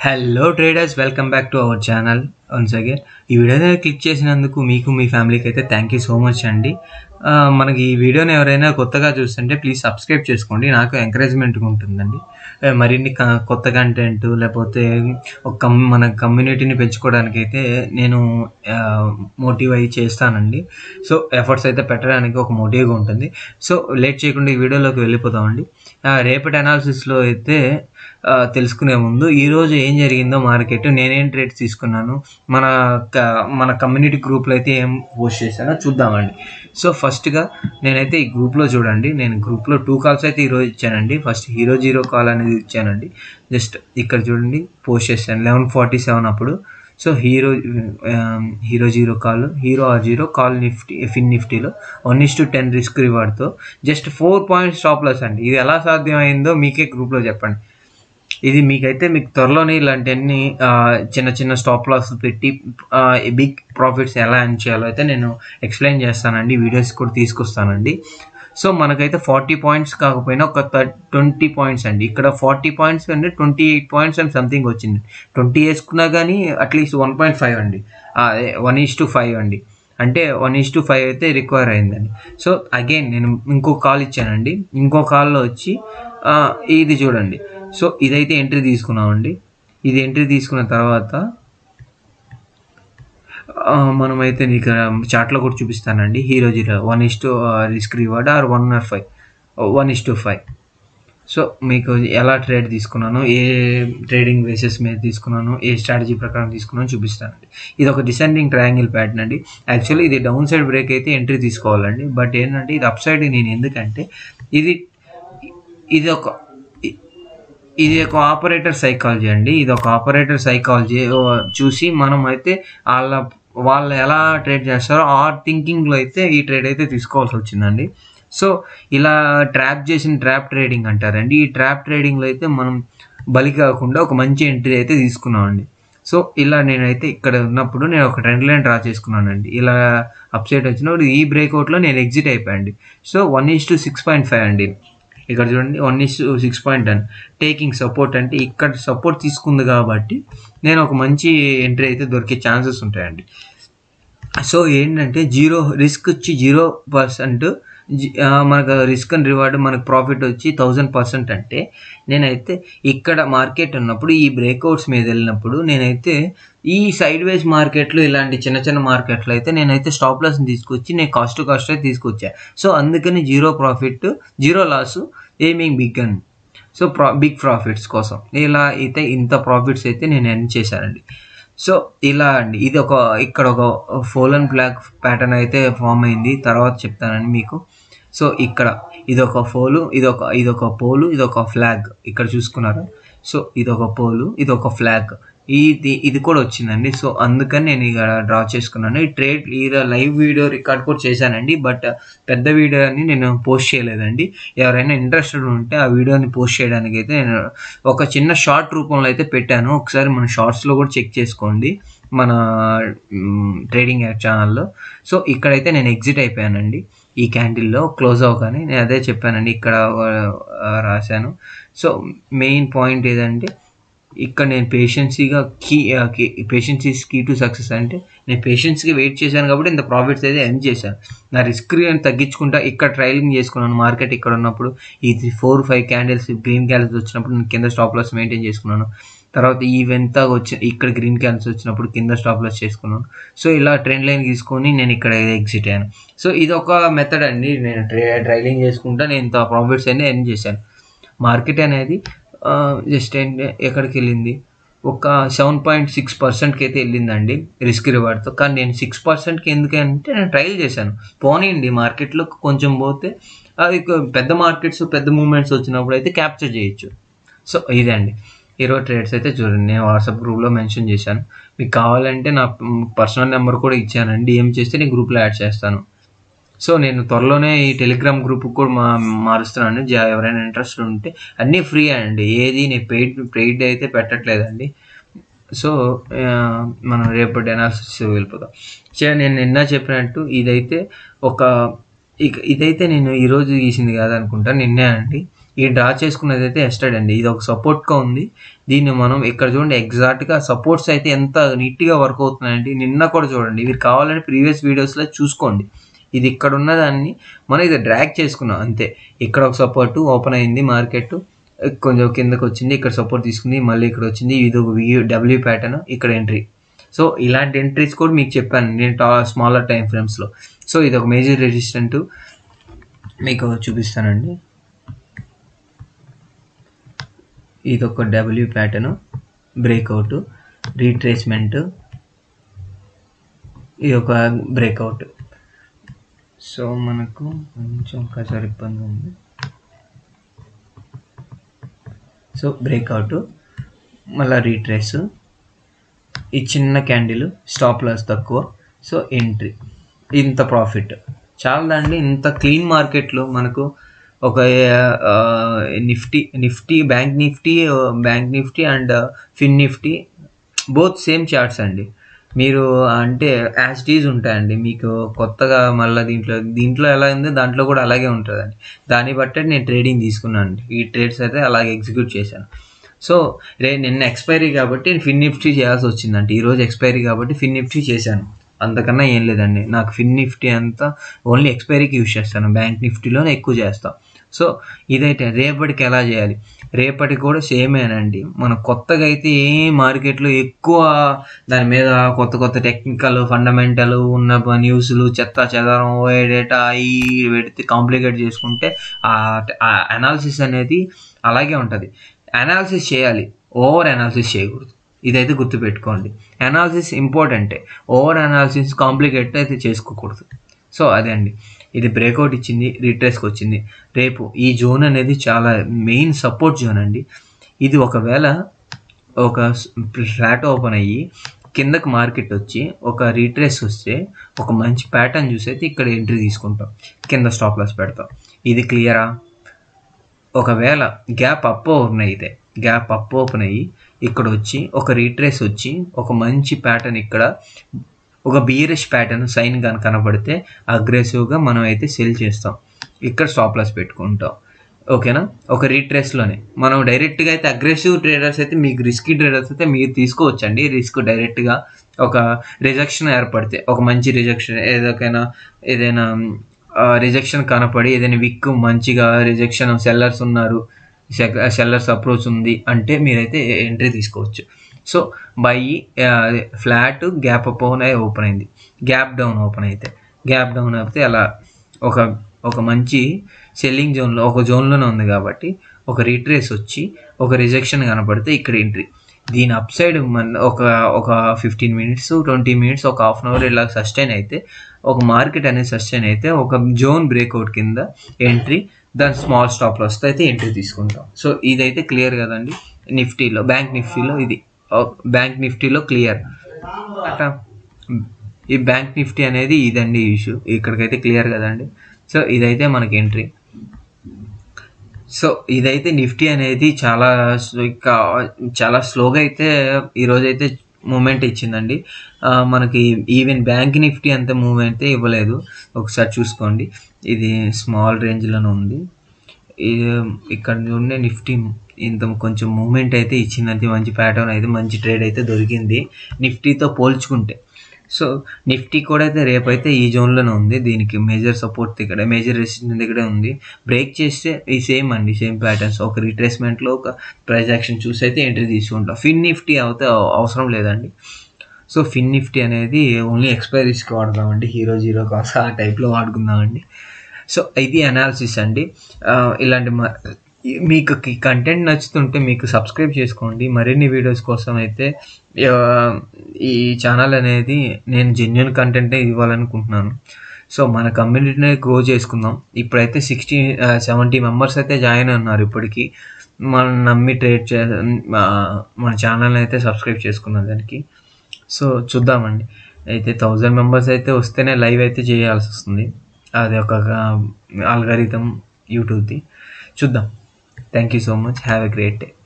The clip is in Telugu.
hello traders welcome back to our channel once again ఈ వీడియోని క్లిక్ చేసినందుకు మీకు మీ ఫ్యామిలీకి అయితే థ్యాంక్ యూ సో మచ్ అండి ఆ, మనకి ఈ వీడియోని ఎవరైనా కొత్తగా చూస్తుంటే ప్లీజ్ సబ్స్క్రైబ్ చేసుకోండి నాకు ఎంకరేజ్మెంట్గా ఉంటుందండి ఆ, మరిన్ని క- కొత్త కంటెంట్ లేకపోతే ఒక కమ్ మన కమ్యూనిటీని పెంచుకోవడానికి అయితే నేను మోటివ్ అయ్యి చేస్తానండి సో ఎఫర్ట్స్ అయితే పెట్టడానికి ఒక మోటివ్గా ఉంటుంది సో లేట్ చేయకుండా ఈ వీడియోలోకి వెళ్ళిపోతామండి ఆ, రేపటి అనాలిసిస్లో అయితే ఆ, తెలుసుకునే ముందు ఈరోజు ఏం జరిగిందో మార్కెట్ నేనేం ట్రేడ్స్ తీసుకున్నాను మన క- మన కమ్యూనిటీ గ్రూప్లో అయితే ఏం పోస్ట్ చేశానో చూద్దామండి సో ఫస్ట్గా నేనైతే ఈ గ్రూప్లో చూడండి నేను గ్రూప్లో టూ కాల్స్ అయితే ఈరోజు ఇచ్చానండి ఫస్ట్ హీరో జీరో కాల్ అనేది ఇచ్చానండి జస్ట్ ఇక్కడ చూడండి పోస్ట్ చేశాను లెవెన్ ఫార్టీ సెవెన్ అప్పుడు so hero hero zero call hero or zero call Nifty fin నిఫ్టీలో one is to ten risk రివార్డ్తో just four point stop loss అండి ఇది ఎలా సాధ్యమైందో మీకే గ్రూప్లో చెప్పండి ఇది మీకైతే మీకు త్వరలోనే ఇలాంటివన్నీ ఆ, చిన్న చిన్న స్టాప్ లాస్ పెట్టి బిగ్ ప్రాఫిట్స్ ఎలా ఎర్న్ చేయాలో అయితే నేను ఎక్స్ప్లెయిన్ చేస్తానండి వీడియోస్ కూడా తీసుకొస్తానండి సో మనకైతే ఫార్టీ పాయింట్స్ కాకపోయినా ఒక ట్వంటీ పాయింట్స్ అండి ఇక్కడ ఫార్టీ పాయింట్స్ అంటే twenty eight points and something వచ్చింది ట్వంటీ వేసుకున్నా కానీ అట్లీస్ట్ వన్ పాయింట్ ఫైవ్ అండి వన్ ఈస్ టు ఫైవ్ అండి అంటే వన్ ఈస్ టు ఫైవ్ అయితే రిక్వైర్ అయిందండి సో అగైన్ నేను ఇంకో కాల్ ఇచ్చానండి ఇంకో కాల్లో వచ్చి ఆ, ఇది చూడండి సో ఇదైతే ఎంట్రీ తీసుకున్నామండి ఇది ఎంట్రీ తీసుకున్న తర్వాత ఆ, మనమైతే నీకు చాట్లో కూడా చూపిస్తానండి hero zero one is to risk reward or one or five one is to five so మీకు ఎలా ట్రేడ్ తీసుకున్నాను ఏ ట్రేడింగ్ బేసిస్ మీద తీసుకున్నాను ఏ స్ట్రాటజీ ప్రకారం తీసుకున్నాను చూపిస్తానండి ఇది ఒక డిసెండింగ్ ట్రయాంగిల్ ప్యాటర్న్ అండి యాక్చువల్లీ ఇది డౌన్ సైడ్ బ్రేక్ అయితే ఎంట్రీ తీసుకోవాలండి బట్ ఏంటంటే ఇది అప్ సైడ్ నేను ఎందుకంటే ఇది ఇది ఒక ఇ- ఇది ఒక ఆపరేటర్ సైకాలజీ అండి ఇది ఒక ఆపరేటర్ సైకాలజీ చూసి మనం అయితే వాళ్ళ వాళ్ళు ఎలా ట్రేడ్ చేస్తారో ఆ థింకింగ్లో అయితే ఈ ట్రేడ్ అయితే తీసుకోవాల్సి వచ్చిందండి సో ఇలా ట్రాప్ చేసిన ట్రాప్ ట్రేడింగ్ అంటారండి ఈ ట్రాప్ ట్రేడింగ్లో అయితే మనం బలి కాకుండా ఒక మంచి ఎంట్రీ అయితే తీసుకున్నామండి సో ఇలా నేనైతే ఇక్కడ ఉన్నప్పుడు నేను ఒక ట్రెండ్ లైన్ డ్రా చేసుకున్నానండి ఇలా అప్ సైడ్ వచ్చినప్పుడు ఈ బ్రేక్అవుట్లో నేను ఎగ్జిట్ అయిపోయానండి so one is to six point five అండి ఇక్కడ చూడండి one is six point ten taking support అంటే ఇక్కడ సపోర్ట్ తీసుకుంది కాబట్టి నేను ఒక మంచి ఎంట్రీ అయితే దొరికే ఛాన్సెస్ ఉంటాయండి సో ఏంటంటే జీరో రిస్క్ వచ్చి జీరో పర్సెంట్ మనకు రిస్క్ అండ్ రివార్డ్ మనకు ప్రాఫిట్ వచ్చి థౌజండ్ పర్సెంట్ అంటే నేనైతే ఇక్కడ మార్కెట్ ఉన్నప్పుడు ఈ బ్రేక్అవుట్స్ మీద వెళ్ళినప్పుడు నేనైతే ఈ సైడ్ వేస్ మార్కెట్లు ఇలాంటి చిన్న చిన్న మార్కెట్లు అయితే నేనైతే స్టాప్ లాస్ని తీసుకొచ్చి నేను కాస్ట్ టు కాస్ట్ అయితే తీసుకొచ్చా సో అందుకని zero profit zero loss aiming big అని సో ప్రా బిగ్ ప్రాఫిట్స్ కోసం ఇలా అయితే ఇంత ప్రాఫిట్స్ అయితే నేను ఎర్న్ చేశానండి సో ఇలా అండి ఇది ఒక ఇక్కడ ఒక ఫోలన్ ఫ్లాగ్ ప్యాటర్న్ అయితే ఫామ్ అయింది తర్వాత చెప్తానండి మీకు సో ఇక్కడ ఇది ఒక ఫోలు ఇది ఒక ఇది ఒక పోలు ఇది ఒక ఫ్లాగ్ ఇక్కడ చూసుకున్నారు సో ఇది ఒక పోలు ఇది ఒక ఫ్లాగ్ ఇది ఇది కూడా వచ్చిందండి సో అందుకని నేను ఇక డ్రా చేసుకున్నాను ఈ ట్రేడ్ ఈ లైవ్ వీడియో రికార్డ్ కూడా చేశానండి బట్ పెద్ద వీడియోని నేను పోస్ట్ చేయలేదండి ఎవరైనా ఇంట్రెస్టెడ్ ఉంటే ఆ వీడియోని పోస్ట్ చేయడానికి అయితే నేను ఒక చిన్న షార్ట్ రూపంలో అయితే పెట్టాను ఒకసారి మన షార్ట్స్లో కూడా చెక్ చేసుకోండి మన ట్రేడింగ్ యాప్ ఛానల్లో సో ఇక్కడైతే నేను ఎగ్జిట్ అయిపోయానండి ఈ క్యాండిల్లో క్లోజ్ అవ్వగానే నేను అదే చెప్పానండి ఇక్కడ ఆ, రాశాను సో మెయిన్ పాయింట్ ఏదంటే ఇక్కడ నేను పేషెన్సీగా key patience is key to success అంటే నేను పేషెన్స్కి వెయిట్ చేశాను కాబట్టి ఇంత ప్రాఫిట్స్ అయితే ఎర్న్ చేశాను నా రిస్క్ తగ్గించుకుంటా ఇక్కడ ట్రైలింగ్ చేసుకున్నాను మార్కెట్ ఇక్కడ ఉన్నప్పుడు ఈ four five candles green candles వచ్చినప్పుడు నేను కింద స్టాప్ లాస్ మెయింటైన్ చేసుకున్నాను తర్వాత ఈ వెంత వచ్చి ఇక్కడ గ్రీన్ క్యాండిల్స్ వచ్చినప్పుడు కింద స్టాప్ లాస్ చేసుకున్నాను సో ఇలా ట్రెండ్ లైన్ తీసుకొని నేను ఇక్కడ ఎగ్జిట్ అయ్యాను సో ఇది ఒక మెథడ్ అండి నేను ట్రే ట్రైలింగ్ చేసుకుంటా నేను ఇంత ప్రాఫిట్స్ అనేది ఎర్న్ చేశాను మార్కెట్ అనేది జస్ట్ ఏంటి ఎక్కడికి వెళ్ళింది ఒక సెవెన్ పాయింట్ సిక్స్ పర్సెంట్కి అయితే వెళ్ళిందండి రిస్క్ రివార్డ్తో కానీ నేను సిక్స్ పర్సెంట్కి ఎందుకంటే నేను ట్రైల్ చేశాను పోనీయండి మార్కెట్లో కొంచెం పోతే అది కొ- పెద్ద మార్కెట్స్ పెద్ద మూమెంట్స్ వచ్చినప్పుడు అయితే క్యాప్చర్ చేయొచ్చు సో ఇదండి ఈరోజు ట్రేడ్స్ అయితే చూడండి నేను వాట్సాప్ గ్రూప్లో మెన్షన్ చేశాను మీకు కావాలంటే నా పర్సనల్ నెంబర్ కూడా ఇచ్చానండి ఏం చేస్తే నేను గ్రూప్లో యాడ్ చేస్తాను సో నేను త్వరలోనే ఈ టెలిగ్రామ్ గ్రూప్ కూడా మా మారుస్తున్నాను జా- ఎవరైనా ఇంట్రెస్ట్ ఉంటే అన్నీ ఫ్రీ అండి ఏది నేను పెయిడ్ పెయిడ్ అయితే పెట్టట్లేదండి సో ఆ, మనం రేపటి అనాలిసిస్ వెళ్ళిపోదాం సో నేను నిన్న చెప్పినట్టు ఇదైతే ఒక ఇక ఇదైతే నేను ఈరోజు గీసింది కాదనుకుంటా నిన్నే అండి ఈ డ్రా చేసుకున్నది అయితే ఎస్టర్డే అండి ఇది ఒక సపోర్ట్గా ఉంది దీన్ని మనం ఇక్కడ చూడండి ఎగ్జాక్ట్గా సపోర్ట్స్ అయితే ఎంత నీట్గా వర్క్ అవుతున్నాయండి నిన్న కూడా చూడండి మీరు కావాలంటే ప్రీవియస్ వీడియోస్లో చూసుకోండి ఇది ఇక్కడ ఉన్న దాన్ని మనం ఇది డ్రాగ్ చేసుకున్నాం అంతే ఇక్కడ ఒక సపోర్ట్ ఓపెన్ అయింది మార్కెట్ కొంచెం కిందకి వచ్చింది ఇక్కడ సపోర్ట్ తీసుకుంది మళ్ళీ ఇక్కడ వచ్చింది ఇది ఒక డబ్ల్యూ ప్యాటర్న్ ఇక్కడ ఎంట్రీ సో ఇలాంటి ఎంట్రీస్ కూడా మీకు చెప్పాను నేను టా స్మాలర్ టైం ఫ్రేమ్స్లో సో ఇది ఒక మేజర్ రెసిస్టెంట్ మీకు చూపిస్తానండి ఇది ఒక డబ్ల్యూ ప్యాటర్న్ బ్రేక్అవుట్ రీట్రేస్మెంట్ ఇది ఒక బ్రేక్అవుట్ సో మనకు కొంచెం కసర్ ఇబ్బంది ఉంది సో బ్రేక్అవుట్ మళ్ళీ రీట్రేస్ ఈ చిన్న క్యాండిల్ స్టాప్ లాస్ తక్కువ సో ఎంట్రీ ఇంత ప్రాఫిట్ చాలా అండి ఇంత క్లీన్ మార్కెట్లో మనకు ఒక Nifty Nifty bank Nifty bank Nifty and Fin Nifty both same charts అండి మీరు అంటే యాజ్ టీజ్ ఉంటాయండి మీకు కొత్తగా మళ్ళీ దీంట్లో దీంట్లో ఎలా ఉందో దాంట్లో కూడా అలాగే ఉంటుందండి దాన్ని బట్టే నేను ట్రేడింగ్ తీసుకున్నాను అండి ఈ ట్రేడ్స్ అయితే అలాగే ఎగ్జిక్యూట్ చేశాను సో రే నిన్న ఎక్స్పైరీ కాబట్టి ఫిన్ నిఫ్టీ చేయాల్సి వచ్చిందండి ఈరోజు ఎక్స్పైరీ కాబట్టి ఫిన్ నిఫ్టీ చేశాను అంతకన్నా ఏం లేదండి నాకు ఫిన్ నిఫ్టీ అంతా ఓన్లీ ఎక్స్పైరీకి యూజ్ చేస్తాను బ్యాంక్ నిఫ్టీలోనే ఎక్కువ చేస్తాను సో ఇదైతే రేపటికి ఎలా చేయాలి రేపటికి కూడా సేమేనండి మన కొత్తగా అయితే ఏ మార్కెట్లో ఎక్కువ దాని మీద కొత్త కొత్త టెక్నికల్ ఫండమెంటల్ ఉన్న న్యూస్లు చెత్త చెదారం డేటా అవి పెడితే కాంప్లికేట్ చేసుకుంటే ఆ అనాలిసిస్ అనేది అలాగే ఉంటుంది అనాలిసిస్ చేయాలి ఓవర్ అనాలిసిస్ చేయకూడదు ఇదైతే గుర్తుపెట్టుకోండి అనాలిసిస్ ఇంపార్టెంటే ఓవర్ అనాలిసిస్ కాంప్లికేట్ అయితే చేసుకోకూడదు సో అదే అండి ఇది బ్రేక్అవుట్ ఇచ్చింది రీట్రేస్కి వచ్చింది రేపు ఈ జోన్ అనేది చాలా మెయిన్ సపోర్ట్ జోన్ అండి ఇది ఒకవేళ ఒక ఫ్లాట్ ఓపెన్ అయ్యి కిందకి మార్కెట్ వచ్చి ఒక రీట్రేస్ వస్తే ఒక మంచి ప్యాటర్న్ చూసి అయితే ఇక్కడ ఎంట్రీ తీసుకుంటాం కింద స్టాప్ లాస్ పెడతాం ఇది క్లియరా ఒకవేళ గ్యాప్ అప్ ఓపెన్ అయితే గ్యాప్ అప్ ఓపెన్ అయ్యి ఇక్కడ వచ్చి ఒక రీట్రేస్ వచ్చి ఒక మంచి ప్యాటర్న్ ఇక్కడ ఒక బీరిష్ ప్యాటర్న్ సైన్ కానీ కనపడితే అగ్రెసివ్గా మనం అయితే సెల్ చేస్తాం ఇక్కడ స్టాప్ లాస్ పెట్టుకుంటాం ఓకేనా ఒక రీట్రేస్లోనే మనం డైరెక్ట్గా అయితే అగ్రెసివ్ ట్రేడర్స్ అయితే మీకు రిస్కీ ట్రేడర్స్ అయితే మీరు తీసుకోవచ్చండి రిస్క్ డైరెక్ట్గా ఒక రిజెక్షన్ ఏర్పడితే ఒక మంచి రిజెక్షన్ ఏదైనా ఏదైనా రిజెక్షన్ కనపడి ఏదైనా విక్ మంచిగా రిజెక్షన్ సెల్లర్స్ ఉన్నారు సెల్లర్స్ అప్రోచ్ ఉంది అంటే మీరైతే ఎంట్రీ తీసుకోవచ్చు so by flat gap up open అయింది గ్యాప్ డౌన్ ఓపెన్ అయితే గ్యాప్ డౌన్ అయితే అలా ఒక ఒక మంచి సెల్లింగ్ జోన్లో ఒక జోన్లోనే ఉంది కాబట్టి ఒక రీట్రేస్ వచ్చి ఒక రిజెక్షన్ కనపడితే ఇక్కడ ఎంట్రీ దీని అప్ సైడ్ మన ఒక ఒక ఫిఫ్టీన్ మినిట్స్ ట్వంటీ మినిట్స్ ఒక హాఫ్ అన్ అవర్ ఇలా సస్టైన్ అయితే ఒక మార్కెట్ అనేది సస్టైన్ అయితే ఒక జోన్ బ్రేక్అవుట్ కింద ఎంట్రీ దాని స్మాల్ స్టాప్ వస్తే అయితే ఎంట్రీ తీసుకుంటాం సో ఇదైతే క్లియర్ కదండి నిఫ్టీలో బ్యాంక్ నిఫ్టీలో ఇది బ్యాంక్ నిఫ్టీలో క్లియర్ అట్లా ఈ బ్యాంక్ నిఫ్టీ అనేది ఇదండి ఇష్యూ ఇక్కడికైతే క్లియర్ కదండి సో ఇదైతే మనకి ఎంట్రీ సో ఇదైతే నిఫ్టీ అనేది చాలా చాలా స్లోగా అయితే ఈరోజు అయితే మూమెంట్ ఇచ్చిందండి మనకి ఈవెన్ బ్యాంక్ నిఫ్టీ అంత మూమెంట్ అయితే ఇవ్వలేదు ఒకసారి చూసుకోండి ఇది స్మాల్ రేంజ్లోనే ఉంది ఇక్కడ ఉండే నిఫ్టీ ఇంత కొంచెం మూమెంట్ అయితే ఇచ్చిందంటే మంచి ప్యాటర్న్ అయితే మంచి ట్రేడ్ అయితే దొరికింది నిఫ్టీతో పోల్చుకుంటే సో నిఫ్టీ కూడా అయితే రేపైతే ఈ జోన్లోనే ఉంది దీనికి మేజర్ సపోర్ట్ ఇక్కడ మేజర్ రెసిస్టెన్స్ ఇక్కడే ఉంది బ్రేక్ చేస్తే ఈ సేమ్ అండి సేమ్ ప్యాటర్న్స్ ఒక రిట్రేస్మెంట్లో ఒక ప్రైజ్ యాక్షన్ చూసి అయితే ఎంట్రీ తీసుకుంటాం ఫిన్ నిఫ్టీ అయితే అవసరం లేదండి సో ఫిన్ నిఫ్టీ అనేది ఓన్లీ ఎక్స్పైరీస్కి వాడదామండి హీరో జీరో కాస్ ఆ టైప్లో వాడుకుందామండి సో ఇది అనాలిసిస్ అండి ఇలాంటి మీకు కంటెంట్ నచ్చుతుంటే మీకు సబ్స్క్రైబ్ చేసుకోండి మరిన్ని వీడియోస్ కోసం అయితే ఈ ఛానల్ అనేది నేను జెన్యున్ కంటెంటే ఇవ్వాలనుకుంటున్నాను సో మన కమ్యూనిటీని గ్రో చేసుకుందాం ఇప్పుడైతే సిక్స్టీ సెవెంటీ మెంబర్స్ అయితే జాయిన్ అన్నారు ఇప్పటికీ మనం నమ్మి ట్రేడ్ చే మన ఛానల్ని అయితే సబ్స్క్రైబ్ చేసుకున్నాం దానికి సో చూద్దామండి అయితే థౌజండ్ మెంబర్స్ అయితే వస్తేనే లైవ్ అయితే చేయాల్సి వస్తుంది అది ఒక ఆల్గరిథం యూట్యూబ్ది చూద్దాం thank you so much have a great day